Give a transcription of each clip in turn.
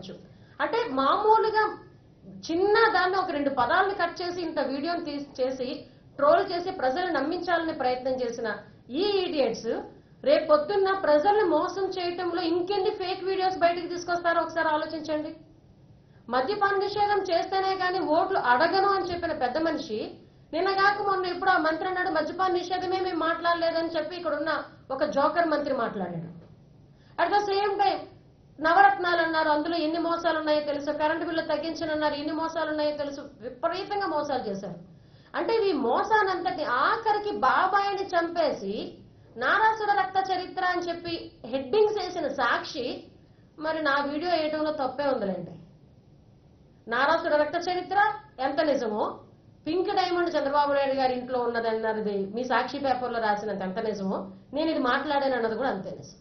చెప్పొచ్చు అంటే మామూలుగా చిన్న దాన్ని ఒక రెండు పదాలను కట్ చేసి ఇంత వీడియోని తీసి చేసి ట్రోల్ చేసి ప్రజలను నమ్మించాలని ప్రయత్నం చేసిన ఈ ఈడియట్స్ రేపు పొద్దున్న ప్రజల్ని మోసం చేయటంలో ఇంకెన్ని ఫేక్ వీడియోస్ బయటకు తీసుకొస్తారో ఒకసారి ఆలోచించండి మద్యపాన నిషేధం చేస్తేనే కానీ ఓట్లు అడగను అని చెప్పిన పెద్ద మనిషి నిన్నగాక మొన్న ఇప్పుడు ఆ మంత్రి అన్నాడు మద్యపాన నిషేధమే మేము మాట్లాడలేదని చెప్పి ఇక్కడ ఉన్న ఒక జోకర్ మంత్రి మాట్లాడాడు at the same time Navaratnalu అన్నారు అందులో ఎన్ని మోసాలు ఉన్నాయో తెలుసు కరెంటు బిల్లు తగ్గించనన్నారు ఎన్ని మోసాలు ఉన్నాయో తెలుసు విపరీతంగా మోసాలు చేశారు అంటే ఈ మోసానంతటి ఆఖరికి బాబాయిని చంపేసి నారాసుర రక్త చరిత్ర అని చెప్పి హెడ్డింగ్స్ వేసిన సాక్షి మరి నా వీడియో వేయడంలో తప్పే ఉందిలేండి నారాసుర రక్త చరిత్ర ఎంత నిజమో పింక్ డైమండ్ చంద్రబాబు నాయుడు గారి ఇంట్లో ఉన్నదన్నది మీ సాక్షి పేపర్లో రాసినంత ఎంత నిజమో నేను ఇది మాట్లాడాను అన్నది కూడా అంతే నిజం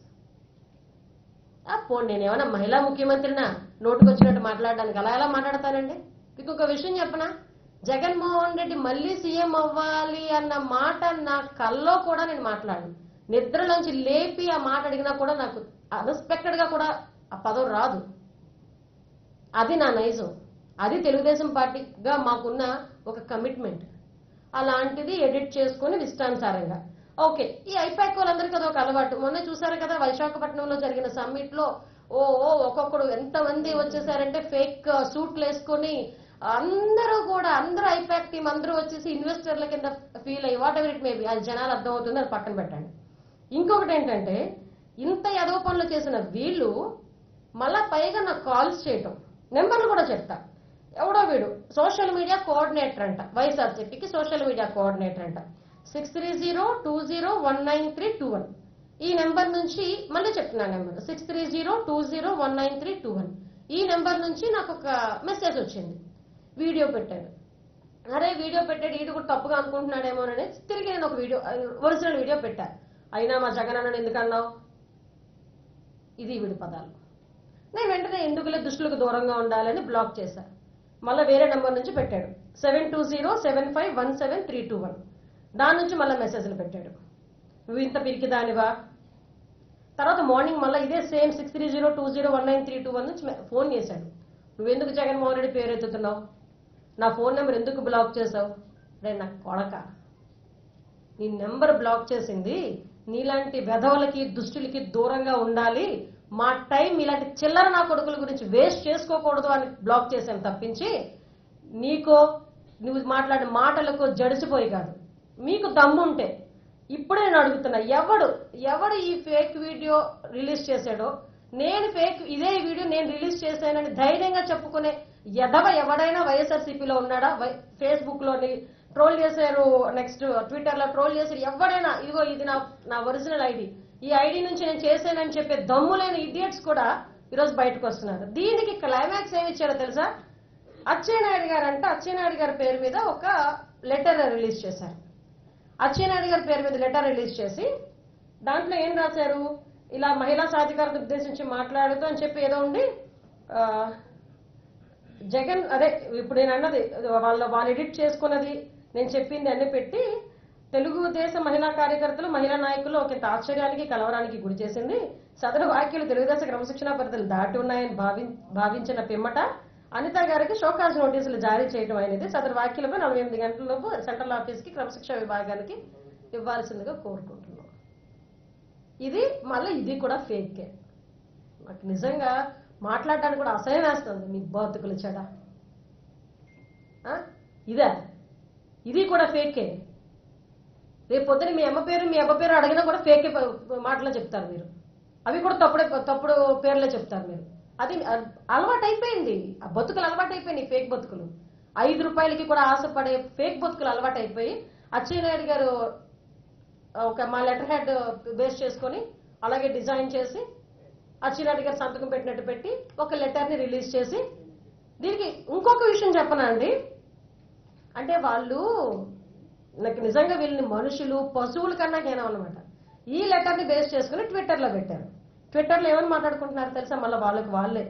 ఆ పోనీ నేను ఏమైనా మహిళా ముఖ్యమంత్రినా నోటుకొచ్చినట్టు మాట్లాడడానికి అలా ఎలా మాట్లాడతానండి మీకు ఒక విషయం చెప్పనా జగన్మోహన్ రెడ్డి మళ్ళీ సీఎం అవ్వాలి అన్న మాట నా కల్లో కూడా నేను మాట్లాడను నిద్రలోంచి లేపి ఆ మాట అడిగినా కూడా నాకు అన్ఎక్స్పెక్టెడ్ గా కూడా ఆ పదం రాదు అది నా నైజం అది తెలుగుదేశం పార్టీగా మాకున్న ఒక కమిట్మెంట్ అలాంటిది ఎడిట్ చేసుకుని ఇష్టానుసారంగా ఓకే ఈ ఐపాక్ వాళ్ళందరికీ అదొక అలవాటు మొన్న చూసారు కదా విశాఖపట్నంలో జరిగిన సమ్మిట్ లో ఓ ఓ ఒక్కొక్కడు ఎంతమంది వచ్చేసారంటే ఫేక్ సూట్లు వేసుకొని అందరూ కూడా అందరూ ఐపాక్ టీం అందరూ వచ్చేసి ఇన్వెస్టర్ల కింద ఫీల్ అయ్యి వాట్ ఎవర్ ఇట్ మేబీ అది జనాలు అర్థమవుతుంది అది పక్కన పెట్టండి ఇంకొకటి ఏంటంటే ఇంత ఎదవ పనులు చేసిన వీళ్ళు మళ్ళా పైగా నాకు కాల్స్ చేయటం నెంబర్లు కూడా చెప్తా ఎవడో వీడు సోషల్ మీడియా కోఆర్డినేటర్ అంట వైఎస్ఆర్సీపీకి సోషల్ మీడియా కోఆర్డినేటర్ అంట six three zero two zero one nine three two one ఈ నెంబర్ నుంచి మళ్ళీ చెప్తున్నా number six three zero two zero one nine three two one ఈ నెంబర్ నుంచి నాకు ఒక మెసేజ్ వచ్చింది వీడియో పెట్టాడు అరే వీడియో పెట్టాడు ఈడు కూడా తప్పుగా అనుకుంటున్నాడేమోనని తిరిగి నేను ఒక వీడియో ఒరిజినల్ వీడియో పెట్టా అయినా మా జగన్ అన్నని ఎందుకు అన్నావు ఇది వీడి పదాలు నేను వెంటనే ఎందుకులే దుష్టులకు దూరంగా ఉండాలని బ్లాక్ చేశా మళ్ళీ వేరే నెంబర్ నుంచి పెట్టాడు seven two zero seven five one seven three two one దాని నుంచి మళ్ళీ మెసేజ్లు పెట్టాడు నువ్వు ఇంత పిరికి దానివా తర్వాత మార్నింగ్ మళ్ళీ ఇదే same six three zero two zero one nine three two one నుంచి మె- ఫోన్ చేశాడు నువ్వెందుకు జగన్మోహన్ రెడ్డి పేరు ఎత్తుతున్నావు నా ఫోన్ నెంబర్ ఎందుకు బ్లాక్ చేసావు రే నా కొడక నీ నెంబర్ బ్లాక్ చేసింది నీలాంటి వెధవలకి దుష్టులకి దూరంగా ఉండాలి మా టైం ఇలాంటి చిల్లర నా కొడుకుల గురించి వేస్ట్ చేసుకోకూడదు అని బ్లాక్ చేశాను తప్పించి నీకో నువ్వు మాట్లాడిన మాటలకు జడిసిపోయి కాదు మీకు దమ్ముంటే ఇప్పుడే నేను అడుగుతున్నా ఎవడు ఎవడు ఈ ఫేక్ వీడియో రిలీజ్ చేశాడో నేను ఫేక్ ఇదే వీడియో నేను రిలీజ్ చేశానని ధైర్యంగా చెప్పుకునే ఎదవ ఎవడైనా వైఎస్ఆర్సీపీలో ఉన్నాడా ఫేస్బుక్ లోని ట్రోల్ చేశారు నెక్స్ట్ ట్విట్టర్ లో ట్రోల్ చేశారు ఎవడైనా ఇదిగో ఇది నా నా ఒరిజినల్ ఐడి ఈ ఐడి నుంచి నేను చేశానని చెప్పే దమ్ము లేని ఇడియట్స్ కూడా ఈరోజు బయటకు వస్తున్నారు దీనికి క్లైమాక్స్ ఏమి ఇచ్చారో తెలుసా అచ్చెన్నాయుడు గారు అంటే అచ్చెన్నాయుడు గారి పేరు మీద ఒక లెటర్ రిలీజ్ చేశారు అచ్చెన్నాయుడు గారి పేరు మీద లెటర్ రిలీజ్ చేసి దాంట్లో ఏం రాశారు ఇలా మహిళా సాధికారత ఉద్దేశించి మాట్లాడుతూ అని చెప్పి ఏదో ఉండి ఆ, జగన్ అదే ఇప్పుడు నేను అన్నది వాళ్ళ వాళ్ళు ఎడిట్ చేసుకున్నది నేను చెప్పింది అన్ని పెట్టి తెలుగుదేశం మహిళా కార్యకర్తలు మహిళా నాయకులు ఒక ఆశ్చర్యానికి కలవరానికి గురి చేసింది సదరు వ్యాఖ్యలు తెలుగుదేశం క్రమశిక్షణ పరిధులు దాటి ఉన్నాయని భావి భావించిన పిమ్మట అనిత గారికి షోకాజ్ నోటీసులు జారీ చేయడం అనేది సదరు వ్యాఖ్యలపై నలభై ఎనిమిది గంటలలోపు సెంట్రల్ ఆఫీస్ కి క్రమశిక్షణ విభాగానికి ఇవ్వాల్సిందిగా కోరుకుంటున్నాం ఇది మళ్ళీ ఇది కూడా ఫేకే నాకు నిజంగా మాట్లాడడానికి కూడా అసహ్యం వేస్తుంది మీ బతుకులు చెడ ఆ? ఇదా ఇది కూడా ఫేకే రేపు పొద్దున మీ అమ్మ పేరు మీ అబ్బ పేరు అడిగినా కూడా ఫేక్ మాటలో చెప్తారు మీరు అవి కూడా తప్పుడే తప్పుడు పేర్లే చెప్తారు మీరు అది అలవాటు అయిపోయింది ఆ బతుకులు అలవాటు అయిపోయినాయి ఫేక్ బతుకులు ఐదు రూపాయలకి కూడా ఆశపడే ఫేక్ బతుకులు అలవాటు అయిపోయి అచ్చెన్నాయుడు గారు ఒక మా లెటర్ హెడ్ బేస్ చేసుకొని అలాగే డిజైన్ చేసి అచ్చెన్నాయుడు గారు సంతకం పెట్టినట్టు పెట్టి ఒక లెటర్ని రిలీజ్ చేసి దీనికి ఇంకొక విషయం చెప్పనా అండి అంటే వాళ్ళు నాకు నిజంగా వీళ్ళని మనుషులు పశువుల కన్నా హీనం అనమాట ఈ లెటర్ని బేస్ చేసుకుని ట్విట్టర్లో పెట్టారు ట్విట్టర్లో ఏమని మాట్లాడుకుంటున్నారు తెలుసా మళ్ళీ వాళ్ళకి వాళ్ళే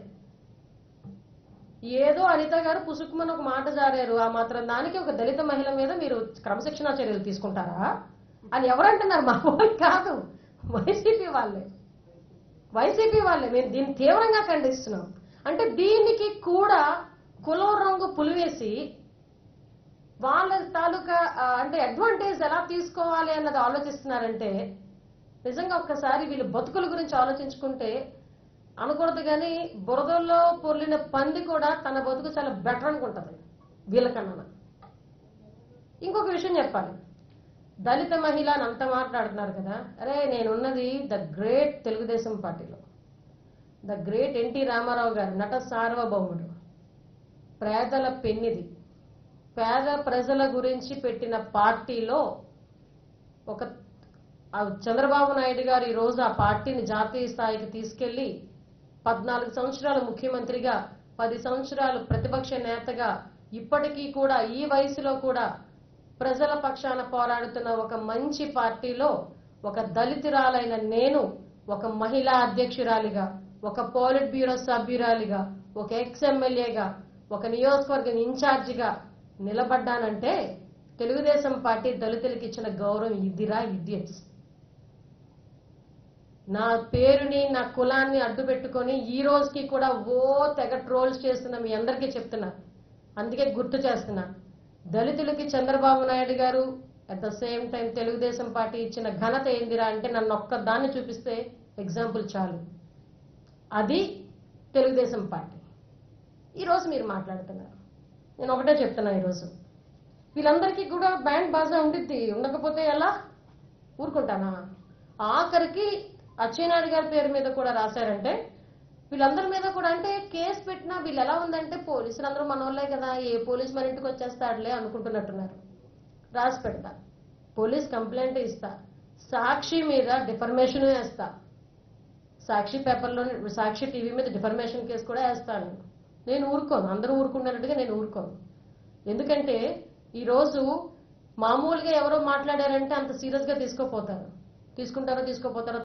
ఏదో అనిత గారు పుసుకుమని ఒక మాట జారారు ఆ మాత్రం దానికి ఒక దళిత మహిళ మీద మీరు క్రమశిక్షణా చర్యలు తీసుకుంటారా అని ఎవరంటున్నారు మా వాళ్ళు కాదు వైసీపీ వాళ్ళే వైసీపీ వాళ్ళే మేము దీన్ని తీవ్రంగా ఖండిస్తున్నాం అంటే దీనికి కూడా కులం రంగు పులివేసి వాళ్ళ తాలూకా ఆ, అంటే అడ్వాంటేజ్ ఎలా తీసుకోవాలి అన్నది ఆలోచిస్తున్నారంటే నిజంగా ఒక్కసారి వీళ్ళ బతుకుల గురించి ఆలోచించుకుంటే అనకూడదు కానీ బురదల్లో పొర్లిన పంది కూడా తన బతుకు చాలా బెటర్ అనుకుంటది వీళ్ళకన్నా ఇంకొక విషయం చెప్పాలి దళిత మహిళ అని అంత మాట్లాడుతున్నారు కదా అరే నేనున్నది ద గ్రేట్ తెలుగుదేశం పార్టీలో ద గ్రేట్ ఎన్టీ రామారావు గారు నట సార్వభౌముడు పేదల పెన్నిది పేద ప్రజల గురించి పెట్టిన పార్టీలో ఒక ఆ చంద్రబాబు నాయుడు గారు ఈ రోజు ఆ పార్టీని జాతీయ స్థాయికి తీసుకెళ్లి పద్నాలుగు సంవత్సరాలు ముఖ్యమంత్రిగా పది సంవత్సరాలు ప్రతిపక్ష నేతగా ఇప్పటికీ కూడా ఈ వయసులో కూడా ప్రజల పక్షాన పోరాడుతున్న ఒక మంచి పార్టీలో ఒక దళితురాలైన నేను ఒక మహిళా అధ్యక్షురాలిగా ఒక పోలిట్ బ్యూరో సభ్యురాలిగా ఒక ఎక్స్ ఎమ్మెల్యేగా ఒక నియోజకవర్గం ఇన్ఛార్జిగా నిలబడ్డానంటే తెలుగుదేశం పార్టీ దళితులకు ఇచ్చిన గౌరవం ఇదిరా ఇడియట్స్ నా పేరుని నా కులాన్ని అడ్డు పెట్టుకొని ఈ రోజుకి కూడా ఓ తెగ ట్రోల్స్ చేస్తున్న మీ అందరికీ చెప్తున్నా అందుకే గుర్తు చేస్తున్నా దళితులకి చంద్రబాబు నాయుడు గారు at the same time Telugu Desam party ఇచ్చిన ఘనత ఏందిరా అంటే నన్ను ఒక్క దాన్ని చూపిస్తే ఎగ్జాంపుల్ చాలు అది తెలుగుదేశం పార్టీ ఈరోజు మీరు మాట్లాడుతున్నారు నేను ఒకటే చెప్తున్నా ఈరోజు వీళ్ళందరికీ కూడా బ్యాండ్ బాజా ఉండిద్ది ఉండకపోతే ఎలా ఊరుకుంటానా ఆఖరికి అచ్చెన్నాయుడు గారి పేరు మీద కూడా రాశారంటే వీళ్ళందరి మీద కూడా అంటే కేసు పెట్టినా వీళ్ళు ఎలా ఉందంటే పోలీసులు అందరూ మనోళ్ళే కదా ఏ పోలీస్ మన ఇంటికి వచ్చేస్తాడులే అనుకుంటున్నట్టున్నారు రాసి పెడతా పోలీస్ కంప్లైంట్ ఇస్తా సాక్షి మీద డిఫర్మేషన్ వేస్తా సాక్షి పేపర్లో సాక్షి టీవీ మీద డిఫర్మేషన్ కేసు కూడా వేస్తాను నేను. నేను ఊరుకోను అందరూ ఊరుకున్నట్టుగా నేను ఊరుకోను ఎందుకంటే ఈరోజు మామూలుగా ఎవరో మాట్లాడారంటే అంత సీరియస్ గా తీసుకోపోతారు తీసుకుంటారో తీసుకోపోతారో